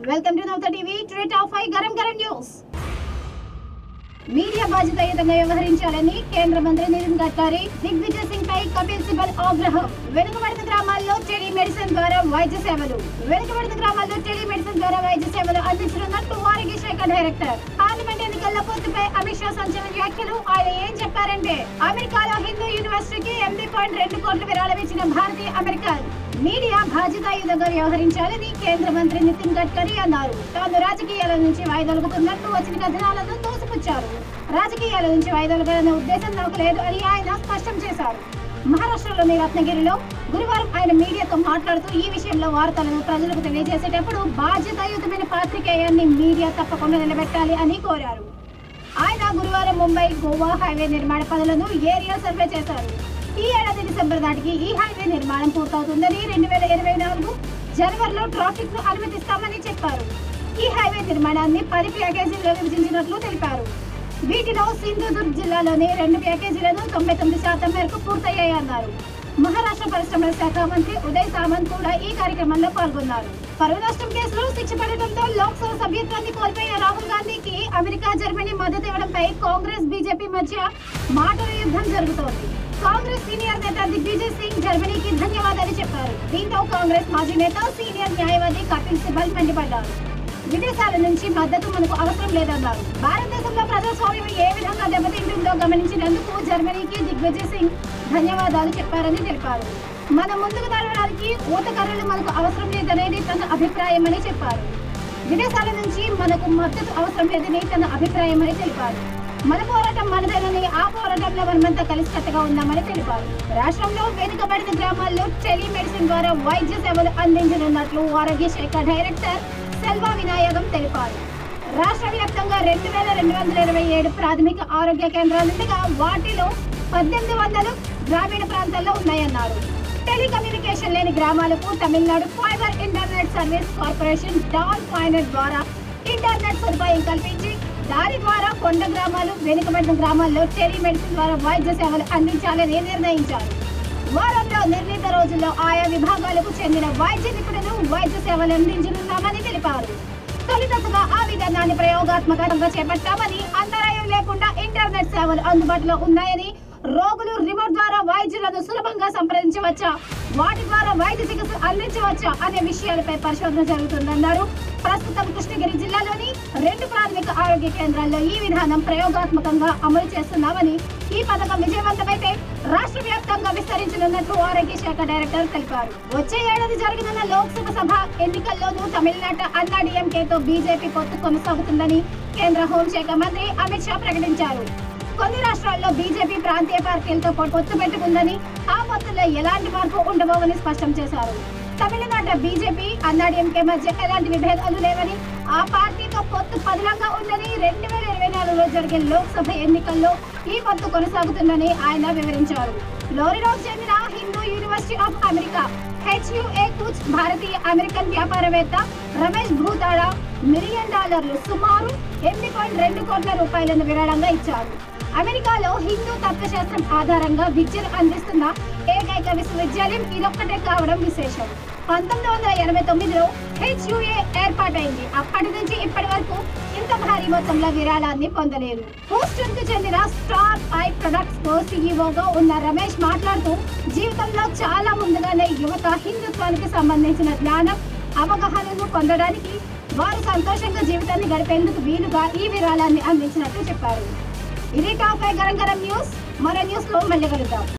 welcome to Navata TV today top five గరం గరం news media బాధ్యతాయుతంగా వ్యవహరించాలని కేంద్ర మంత్రి నితిన్ గడ్కరీ దిగ్విజయ్ సింగ్ పై కపిల్ సిబల్ ఆగ్రహం వెనుకబడిన గ్రామాల్లో టెలిమెడిసిన్ ద్వారా వైద్య సేవలు వెనుకబడిన గ్రామాల్లో టెలిమెడిసిన్ ద్వారా వైద్య సేవలు అందించనున్నట్టు ఆరోగ్య శాఖ డైరెక్టర్ పార్లమెంట్ ఎన్నికల పూర్తిపై అమిత్ షా సంచలన వ్యాఖ్యలు ఆయన ఏం చెప్పారంటే అమెరికాలో హిందూ యూనివర్సిటీకి ఎనిమిది పాయింట్ రెండు కోట్ల విరాళం ఇచ్చిన భారతీయ అమెరికన్ మీడియా బాధ్యతాయుతంగా వ్యవహరించాలని కేంద్ర మంత్రి నితిన్ గడ్కరీ అన్నారు తాను రాజకీయాల నుంచి వాయిదొలుగుతున్నట్టు వచ్చిన కథనాలను తోసిపుచ్చారు రాజకీయాల నుంచి వాయిదొలగాలనే ఉద్దేశం నాకు లేదు అని ఆయన స్పష్టం చేశారు మహారాష్ట్రలోని రత్నగిరిలో గురువారం ఆయన మీడియాతో మాట్లాడుతూ ఈ విషయంలో వార్తలను ప్రజలకు తెలియజేసేటప్పుడు బాధ్యతాయుతమైన పాత్రికేయాన్ని మీడియా తప్పకుండా నిలబెట్టాలి అని కోరారు ఆయన గురువారం ముంబై గోవా హైవే నిర్మాణ పనులను ఏరియా సర్వే చేశారు ఈ ఏడాది డిసెంబర్ నాటికి ఈ హైవే నిర్మాణం పూర్తవుతుందని రెండు వేల ఇరవై నాలుగు జనవరిలో ట్రాఫిక్ ను అనుమతిస్తామని చెప్పారు ఈ హైవే నిర్మాణాన్ని పది ప్యాకేజీల్లో విభజించినట్లు తెలిపారు వీటిలో సింధుదుర్గ్ జిల్లాలోని రెండు ప్యాకేజీలను తొంభై తొమ్మిది శాతం మేరకు పూర్తయ్యాయన్నారు మహారాష్ట్ర పరిశ్రమల శాఖ మంత్రి ఉదయ్ సామంత్ కూడా ఈ కార్యక్రమంలో పాల్గొన్నారు పరువు నష్టం కేసులో శిక్ష పడటంతో లోక్సభ సభ్యత్వాన్ని కోల్పోయిన రాహుల్ గాంధీకి అమెరికా జర్మనీ మద్దతు ఇవ్వడంపై కాంగ్రెస్ బీజేపీ మధ్య మాటల యుద్ధం జరుగుతోంది కాంగ్రెస్ సీనియర్ నేత దిగ్విజయ్ సింగ్ జర్మనీకి ధన్యవాదాలు చెప్పారు దీంతో కాంగ్రెస్ మాజీ నేత సీనియర్ న్యాయవాది కపిల్ సిబల్ మండిపడ్డారు విదేశాల నుంచి మద్దతు మనకు అవసరం లేదన్నారు భారతదేశంలో ప్రజాస్వామ్యం ఏ విధంగా దెబ్బతింటుందో గమనించినందుకు జర్మనీకి దిగ్విజయ్ సింగ్ ధన్యవాదాలు చెప్పారని తెలిపారు మన ముందుకు నడవడానికి ఊతకర్రలు మనకు అవసరం లేదనేది తన అభిప్రాయమని చెప్పారు విదేశాల నుంచి మనకు మద్దతు అవసరం లేదని తన అభిప్రాయమని తెలిపారు మన పోరాటం మనదేనని ఆ పోరాటంలో మనమంతా కలిసికట్టుగా ఉన్నామని తెలిపారు రాష్ట్రంలో వెనుకబడిన గ్రామాల్లో టెలిమెడిసిన్ ద్వారా వైద్య సేవలు అందించనున్నట్లు ఆరోగ్య శాఖ డైరెక్టర్ సెల్వా వినాయకం తెలిపారు రాష్ట్ర వ్యాప్తంగా రెండు వేల రెండు వందల ఇరవై ఏడు ప్రాథమిక ఆరోగ్య కేంద్రాలు ఉండగా వాటిలో పద్దెనిమిది వందలు గ్రామీణ ప్రాంతాల్లో ఉన్నాయన్నారు టెలికమ్యూనికేషన్ లేని గ్రామాలకు Tamil Nadu fibre internet service corporation డాన్ ఫైనల్ ద్వారా ఇంటర్నెట్ సదుపాయం కల్పించి దాని ద్వారా కొండ గ్రామాలు వెనుకబడిన గ్రామాల్లో టెలిమెడిసిన్ ద్వారా వైద్య సేవలు అందించాలని నిర్ణయించారు వారంలో నిర్ణీత రోజుల్లో ఆయా విభాగాలకు చెందిన వైద్య నిపుణులు వైద్య సేవలు అందించనున్నామని తెలిపారు తొలిదశగా ఆ విధానాన్ని ప్రయోగాత్మకంగా చేపట్టామని అంతరాయం లేకుండా ఇంటర్నెట్ సేవలు అందుబాటులో ఉన్నాయని రోగులు రిమోట్ ద్వారా వైద్యులను సులభంగా సంప్రదించవచ్చా వాటి ద్వారా వైద్య చికిత్స అందించవచ్చా అనే విషయాలపై పరిశోధన జరుగుతుందన్నారు ప్రస్తుతం కృష్ణగిరి జిల్లాలోని రెండు ప్రాథమిక ఆరోగ్య కేంద్రాల్లో ఈ విధానం ప్రయోగాత్మకంగా అమలు చేస్తున్నామని ఈ పథకం విజయవంతమైతే రాష్ట్ర వ్యాప్తంగా విస్తరించనున్నట్లు ఆరోగ్య శాఖ డైరెక్టర్ తెలిపారు వచ్చే ఏడాది జరగనున్న లోక్సభ సభ ఎన్నికల్లోనూ తమిళనాట అన్నా డిఎంకేతో బీజేపీ పొత్తు కొనసాగుతుందని కేంద్ర హోంశాఖ మంత్రి అమిత్ షా ప్రకటించారు కొన్ని రాష్ట్రాల్లో బీజేపీ ప్రాంతీయ పార్టీలతో పొ- పొత్తు పెట్టుకుందని ఆ పొత్తులో ఎలాంటి మార్పు ఉండబోవని స్పష్టం చేశారు తమిళనాట బీజేపీ అన్నాడీఎంకే మధ్య ఎలాంటి విభేదాలు లేవని ఆ పార్టీతో పొత్తు పదిలంగా ఉందని రెండు వేల ఇరవై నాలుగులో జరిగే లోక్సభ ఎన్నికల్లో ఈ పొత్తు కొనసాగుతుందని ఆయన వివరించారు ఫ్లోరిడాకు చెందిన Hindu university of America HUA కుచ్ భారతీయ అమెరికన్ వ్యాపారవేత్త రమేష్ భూతాడా మిలియన్ డాలర్లు సుమారు ఎనిమిది పాయింట్ రెండు కోట్ల రూపాయలను విరాళంగా ఇచ్చారు అమెరికాలో హిందూ తత్వశాస్త్రం ఆధారంగా విద్యను అందిస్తున్న ఏకైక విశ్వవిద్యాలయం ఇదొక్కటే కావడం విశేషం పంతొమ్మిది వందల ఎనభై తొమ్మిదిలో హెచ్యుఏ ఏర్పాటైంది అప్పటి నుంచి ఇప్పటి వరకు ఇంత భారీ మొత్తంలో విరాళాన్ని పొందలేదు హూస్టన్ కు చెందిన స్టార్ ఐ ప్రొడక్ట్స్ కో సీఈఓగా ఉన్న రమేష్ మాట్లాడుతూ జీవితంలో చాలా ముందుగానే యువత హిందుత్వానికి సంబంధించిన జ్ఞానం అవగాహనను పొందడానికి వారు సంతోషంగా జీవితాన్ని గడిపేందుకు వీలుగా ఈ విరాళాన్ని అందించినట్లు చెప్పారు ఇది టాప్ ఫైవ్ గరం గరం న్యూస్ మరో న్యూస్ లో మళ్ళీ కలుద్దాం